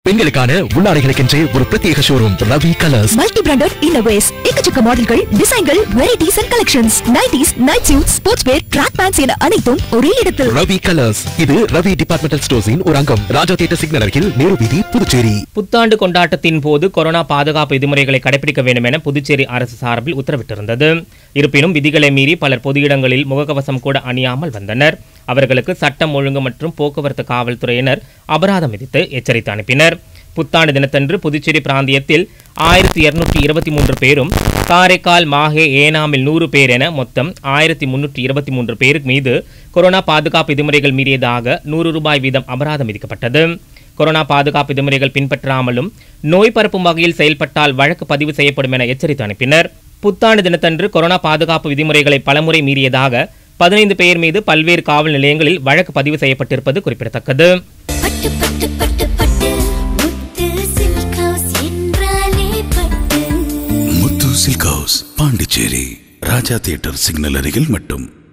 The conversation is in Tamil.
பெண்களுக்கான உள்ளாடைகளுக்கென்றே ஒரு பிரத்யேக showroom Ravi colours multi branded innerwears எக்கச்சக்க மாடல்கள் டிசைன்கள் varieties and collections nighties night suit sports wear track pants என அனைத்தும் ஒரே இடத்தில் ரவி கலர்ஸ் இது ரவி டிபார்ட்மெண்டல் ஸ்டோர்ஸின் ஒரு அங்கம் ராஜா தியேட்டர் சிக்னல் அருகில் நேரு வீதி புதுச்சேரி புத்தாண்டு கொண்டாட்டத்தின் போது கொரோனா பாதுகாப்பு விதிமுறைகளை கடைபிடிக்க வேண்டும் என புதுச்சேரி அரசு சார்பில் உத்தரவிட்டிருந்தது இருப்பினும் விதிகளை மீறி பலர் பொது இடங்களில் முகக்கவசம் கூட அணியாமல் வந்தனர் அவர்களுக்கு சட்டம் ஒழுங்கு மற்றும் போக்குவரத்து காவல்துறையினர் அபராதம் விதித்து எச்சரித்து அனுப்பினர் புத்தாண்டு தினத்தன்று புதுச்சேரி பிராந்தியத்தில் ஆயிரத்தி இருநூற்றி இருபத்தி மூன்று பேரும் காரைக்கால் மாஹே ஏனாமில் நூறு பேர் என மொத்தம் ஆயிரத்தி முன்னூற்றி இருபத்தி மூன்று பேருக்கு மீது கொரோனா பாதுகாப்பு விதிமுறைகள் மீறியதாக நூறு ரூபாய் வீதம் அபராதம் விதிக்கப்பட்டது கொரோனா பாதுகாப்பு விதிமுறைகள் பின்பற்றாமலும் நோய் பரப்பும் வகையில் செயல்பட்டால் வழக்கு பதிவு செய்யப்படும் என எச்சரித்து அனுப்பினர் புத்தாண்டு தினத்தன்று கொரோனா பாதுகாப்பு விதிமுறைகளை பலமுறை மீறியதாக பதினைந்து பேர் மீது பல்வேறு காவல் நிலையங்களில் வழக்கு பதிவு செய்யப்பட்டிருப்பது குறிப்பிடத்தக்கது பட்டு பட்டு பட்டு பட்டு முத்து சில்க் ஹவுஸ் என்றாலே Pattu Muthu silk house Pondicherry Raja theatre signal அருகில் மட்டும்